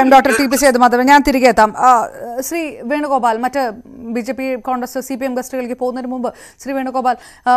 തീർച്ചയായും doctor T P Sethumadhavan ഞാൻ തിരികെ എത്താം ആ, ശ്രീ വേണുഗോപാൽ മറ്റ് B J P Congress C P M ഗസ്റ്റുകളിലേക്ക് പോകുന്നതിന് മുമ്പ് ശ്രീ വേണുഗോപാൽ ആ,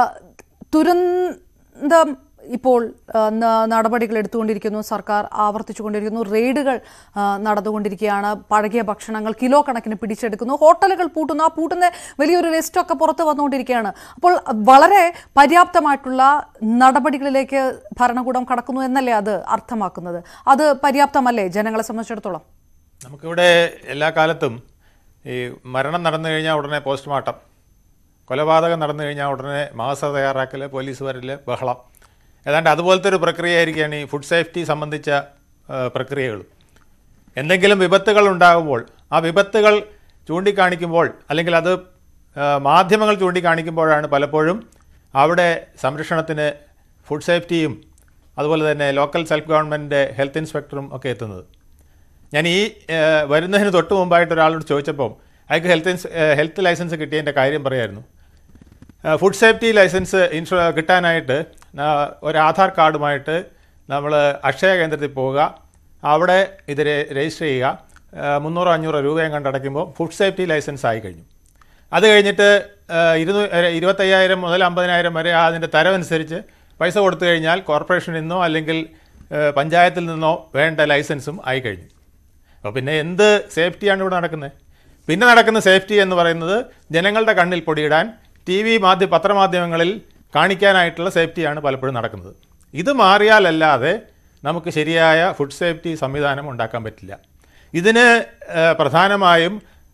തുരന്തം ഇപ്പോൾ ആ, ന- നടപടികൾ എടുത്തുകൊണ്ടിരിക്കുന്നു സർക്കാർ ആവർത്തിച്ചുകൊണ്ടിരിക്കുന്നു റെയ്ഡുകൾ ആ, നടന്നുകൊണ്ടിരിക്കുകയാണ് പഴകിയ ഭക്ഷണങ്ങൾ കിലോ കണക്കിന് പിടിച്ചെടുക്കുന്നു ഹോട്ടലുകൾ പൂട്ടുന്നു ആ പൂട്ടുന്ന വലിയൊരു ലിസ്റ്റൊക്കെ പുറത്ത് വന്നുകൊണ്ടിരിക്കുകയാണ് അപ്പോൾ വളരെ പര്യാപ്തമായിട്ടുള്ള നടപടികളിലേക്ക് ഭരണകൂടം കടക്കുന്നു എന്നല്ലേ അത് അർത്ഥമാക്കുന്നത് അത് പര്യാപ്തമല്ലേ ജനങ്ങളെ സംബന്ധിച്ചിടത്തോളം നമുക്കിവിടെ എല്ലാ കാലത്തും ഈ മരണം നടന്നു കഴിഞ്ഞാൽ ഉടനെ പോസ്റ്റ്മോർട്ടം കൊലപാതകം നടന്നു കഴിഞ്ഞാൽ ഉടനെ മാസ തയ്യാറാക്കൽ പോലീസ് വരൽ ബഹളം ഏതാണ്ട് അതുപോലത്തെ ഒരു പ്രക്രിയയായിരിക്കുകയാണ് ഈ ഫുഡ് സേഫ്റ്റി സംബന്ധിച്ച ആ, പ്രക്രിയകളും എന്തെങ്കിലും വിപത്തുകൾ ഉണ്ടാകുമ്പോൾ ആ വിപത്തുകൾ ചൂണ്ടിക്കാണിക്കുമ്പോൾ അല്ലെങ്കിൽ അത് ആ, മാധ്യമങ്ങൾ ചൂണ്ടിക്കാണിക്കുമ്പോഴാണ് പലപ്പോഴും അവിടെ സംരക്ഷണത്തിന് ഫുഡ് സേഫ്റ്റിയും അതുപോലെ തന്നെ ലോക്കൽ സെൽഫ് ഗവൺമെൻറ് ഹെൽത്ത് ഇൻസ്പെക്ടറും ഒക്കെ എത്തുന്നത് ഞാൻ ഈ ഏഹ്, വരുന്നതിന് തൊട്ട് മുമ്പായിട്ട് ഒരാളോട് ചോദിച്ചപ്പോൾ അയാൾക്ക് ഹെൽത്ത് ഇൻസ് ഏഹ്, ഹെൽത്ത് ലൈസൻസ് കിട്ടിയതിൻ്റെ കാര്യം പറയായിരുന്നു ഏഹ്, ഫുഡ് സേഫ്റ്റി ലൈസൻസ് ഇൻഷുർ കിട്ടാനായിട്ട് നാ- ഒരു ആധാർ കാർഡുമായിട്ട് നമ്മൾ അക്ഷയ കേന്ദ്രത്തിൽ പോവുക അവിടെ ഇത് രെ- രജിസ്റ്റർ ചെയ്യുക ഏഹ്, മുന്നൂറോ അഞ്ഞൂറോ രൂപയും കണ്ടടയ്ക്കുമ്പോൾ ഫുഡ് സേഫ്റ്റി ലൈസൻസ് ആയി കഴിഞ്ഞു അത് കഴിഞ്ഞിട്ട് ഏഹ്, ഇരുന്നൂ ഏഹ്, ഇരുപത്തയ്യായിരം മുതൽ അമ്പതിനായിരം വരെ അതിൻ്റെ തരമനുസരിച്ച് പൈസ കൊടുത്തു കഴിഞ്ഞാൽ കോർപ്പറേഷനിൽ നിന്നോ അല്ലെങ്കിൽ ഏഹ്, പഞ്ചായത്തിൽ നിന്നോ വേണ്ട ലൈസൻസും ആയി കഴിഞ്ഞു അപ്പോൾ പിന്നെ എന്ത് സേഫ്റ്റിയാണ് ഇവിടെ നടക്കുന്നത് പിന്നെ നടക്കുന്ന സേഫ്റ്റി എന്ന് പറയുന്നത് ജനങ്ങളുടെ കണ്ണിൽ പൊടിയിടാൻ ടി വി മാധ്യ പത്രമാധ്യമങ്ങളിൽ കാണിക്കാനായിട്ടുള്ള സേഫ്റ്റിയാണ് പലപ്പോഴും നടക്കുന്നത് ഇത് മാറിയാലല്ലാതെ നമുക്ക് ശരിയായ ഫുഡ് സേഫ്റ്റി സംവിധാനം ഉണ്ടാക്കാൻ പറ്റില്ല ഇതിന് ഏഹ്, പ്രധാനമായും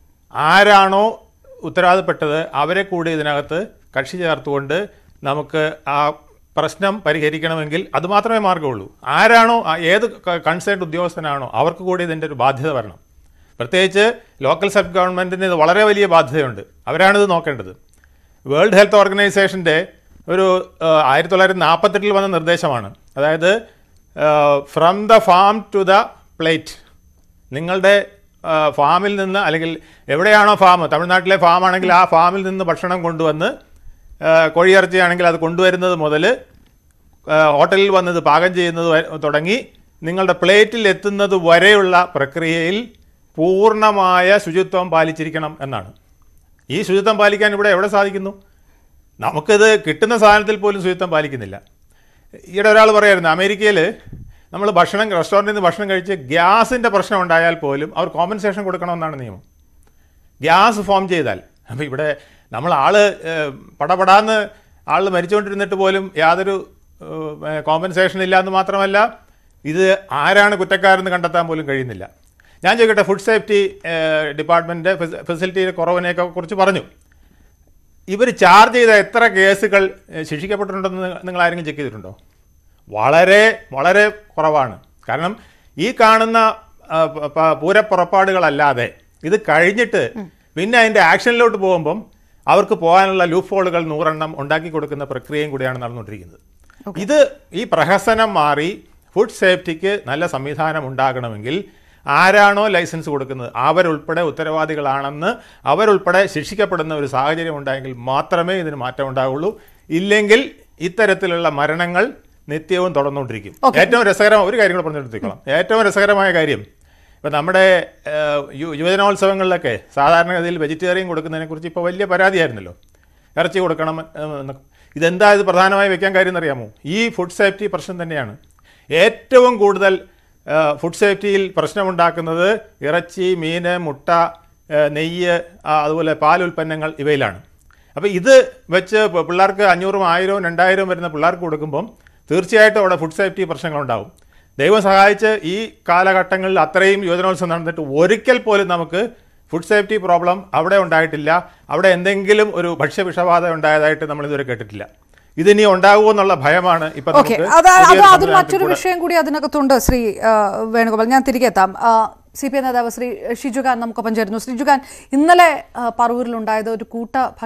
ആരാണോ ഉത്തരവാദപ്പെട്ടത് അവരെ കൂടി ഇതിനകത്ത് കക്ഷി ചേർത്തുകൊണ്ട് നമുക്ക് ആ പ്രശ്നം പരിഹരിക്കണമെങ്കിൽ അത് മാത്രമേ മാർഗമുള്ളൂ ആരാണോ ആ ഏത് കൺസേൺ ഉദ്യോഗസ്ഥനാണോ അവർക്ക് കൂടി ഇതിൻ്റെ ഒരു ബാധ്യത വരണം പ്രത്യേകിച്ച് ലോക്കൽ സബ് ഗവൺമെൻറ്റിന് ഇത് വളരെ വലിയ ബാധ്യതയുണ്ട് അവരാണിത് നോക്കേണ്ടത് വേൾഡ് ഹെൽത്ത് ഓർഗനൈസേഷൻ്റെ ഒരു ആയിരത്തി തൊള്ളായിരത്തി നാൽപ്പത്തെട്ടിൽ വന്ന നിർദ്ദേശമാണ് അതായത് from the farm to the plate നിങ്ങളുടെ ആ, ഫാമിൽ നിന്ന് അല്ലെങ്കിൽ എവിടെയാണോ ഫാം തമിഴ്നാട്ടിലെ ഫാം ആണെങ്കിൽ ആ ഫാമിൽ നിന്ന് ഭക്ഷണം കൊണ്ടുവന്ന് ആ, കോഴിയിറച്ചിയാണെങ്കിൽ അത് കൊണ്ടുവരുന്നത് മുതൽ ആ, ഹോട്ടലിൽ വന്നത് പാകം ചെയ്യുന്നത് വരെ- തുടങ്ങി നിങ്ങളുടെ പ്ലേറ്റിൽ എത്തുന്നത് വരെയുള്ള പ്രക്രിയയിൽ പൂർണ്ണമായ ശുചിത്വം പാലിച്ചിരിക്കണം എന്നാണ് ഈ ശുചിത്വം പാലിക്കാൻ ഇവിടെ എവിടെ സാധിക്കുന്നു നമുക്കിത് കിട്ടുന്ന സാധനത്തിൽ പോലും ശുചിത്വം പാലിക്കുന്നില്ല ഈയിടെ ഒരാൾ പറയായിരുന്നു അമേരിക്കയിൽ നമ്മൾ ഭക്ഷണം റെസ്റ്റോറൻറ്റിൽ നിന്ന് ഭക്ഷണം കഴിച്ച് ഗ്യാസിൻ്റെ പ്രശ്നം ഉണ്ടായാൽ പോലും അവർ കോമ്പൻസേഷൻ കൊടുക്കണമെന്നാണ് നിയമം ഗ്യാസ് ഫോം ചെയ്താൽ അപ്പോൾ ഇവിടെ നമ്മൾ ആള് ഏഹ്, പടപടാന്ന് ആൾ മരിച്ചുകൊണ്ടിരുന്നിട്ട് പോലും യാതൊരു കോമ്പൻസേഷൻ ഇല്ല എന്ന് മാത്രമല്ല ഇത് ആരാണ് കുറ്റക്കാരെന്ന് കണ്ടെത്താൻ പോലും കഴിയുന്നില്ല ഞാൻ ചോദിക്കട്ടെ ഫുഡ് സേഫ്റ്റി ഡിപ്പാർട്ട്മെൻറ്റ് ഫെസിലിറ്റിയുടെ കുറവിനെയൊക്കെ കുറിച്ച് പറഞ്ഞു ഇവർ ചാർജ് ചെയ്ത എത്ര കേസുകൾ ഏഹ്, ശിക്ഷിക്കപ്പെട്ടിട്ടുണ്ടെന്ന് നിങ്ങൾ ആരെങ്കിലും ചെക്ക് ചെയ്തിട്ടുണ്ടോ വളരെ വളരെ കുറവാണ് കാരണം ഈ കാണുന്ന ആ, പ- പ- പൂരപ്പുറപ്പാടുകളല്ലാതെ ഇത് കഴിഞ്ഞിട്ട് പിന്നെ അതിൻ്റെ ആക്ഷനിലോട്ട് പോകുമ്പം അവർക്ക് പോകാനുള്ള ലൂപ്പ് ഹോളുകൾ നൂറെണ്ണം ഉണ്ടാക്കി കൊടുക്കുന്ന പ്രക്രിയയും കൂടിയാണ് നടന്നുകൊണ്ടിരിക്കുന്നത് ഇത് ഈ പ്രഹസനം മാറി ഫുഡ് സേഫ്റ്റിക്ക് നല്ല സംവിധാനം ഉണ്ടാകണമെങ്കിൽ ആരാണോ ലൈസൻസ് കൊടുക്കുന്നത് അവരുൾപ്പെടെ ഉത്തരവാദികളാണെന്ന് അവരുൾപ്പെടെ ശിക്ഷിക്കപ്പെടുന്ന ഒരു സാഹചര്യം ഉണ്ടായെങ്കിൽ മാത്രമേ ഇതിന് മാറ്റം ഉണ്ടാവുള്ളൂ ഇല്ലെങ്കിൽ ഇത്തരത്തിലുള്ള മരണങ്ങൾ നിത്യവും തുടർന്നുകൊണ്ടിരിക്കും ഏറ്റവും രസകരമായ ഒരു കാര്യം കൂടെ പറഞ്ഞെടുത്തിക്കോളാം ഏറ്റവും രസകരമായ കാര്യം ഇപ്പം നമ്മുടെ ഏഹ്, യു- യുവജനോത്സവങ്ങളിലൊക്കെ സാധാരണഗതിയിൽ വെജിറ്റേറിയൻ കൊടുക്കുന്നതിനെ കുറിച്ച് ഇപ്പോൾ വലിയ പരാതിയായിരുന്നല്ലോ ഇറച്ചി കൊടുക്കണം ഏഹ്, എന്നൊക്കെ ഇതെന്താ ഇത് പ്രധാനമായി വെക്കാൻ കാര്യം എന്നറിയാമോ ഈ ഫുഡ് സേഫ്റ്റി പ്രശ്നം തന്നെയാണ് ഏറ്റവും കൂടുതൽ ഏഹ്, ഫുഡ് സേഫ്റ്റിയിൽ പ്രശ്നമുണ്ടാക്കുന്നത് ഇറച്ചി മീന് മുട്ട ഏഹ്, നെയ്യ് ആ, അതുപോലെ പാൽ ഉൽപ്പന്നങ്ങൾ ഇവയിലാണ് അപ്പോൾ ഇത് വെച്ച് പ- പിള്ളേർക്ക് അഞ്ഞൂറും ആയിരവും രണ്ടായിരവും വരുന്ന പിള്ളേർക്ക് കൊടുക്കുമ്പം തീർച്ചയായിട്ടും അവിടെ ഫുഡ് സേഫ്റ്റി പ്രശ്നങ്ങളുണ്ടാവും ദൈവം സഹായിച്ച് ഈ കാലഘട്ടങ്ങളിൽ അത്രയും യുവജനോത്സവം നടന്നിട്ട് ഒരിക്കൽ പോലും നമുക്ക് ഫുഡ് സേഫ്റ്റി പ്രോബ്ലം അവിടെ ഉണ്ടായിട്ടില്ല അവിടെ എന്തെങ്കിലും ഒരു ഭക്ഷ്യവിഷബാധ ഉണ്ടായതായിട്ട് നമ്മൾ ഇതുവരെ കേട്ടിട്ടില്ല ഇതിനി ഉണ്ടാകുമോ എന്നുള്ള ഭയമാണ് ഇപ്പം ഓക്കെ നമുക്ക് അത് അത് പുതിയൊരു അതിൽ സംവിധാനത്തിൽ മറ്റൊരു കൂടെ വിഷയം കൂടി അതിനകത്തുണ്ട് ശ്രീ ആ, വേണുഗോപാൽ ഞാൻ തിരികെ എത്താം സി പി ഐ നേതാവ് ശ്രീ ഷിജുഖാൻ നമുക്കൊപ്പം ചേരുന്നു ശ്രീജുഖാൻ ഇന്നലെ ആ, പറവൂരിലുണ്ടായത് ഒരു കൂട്ട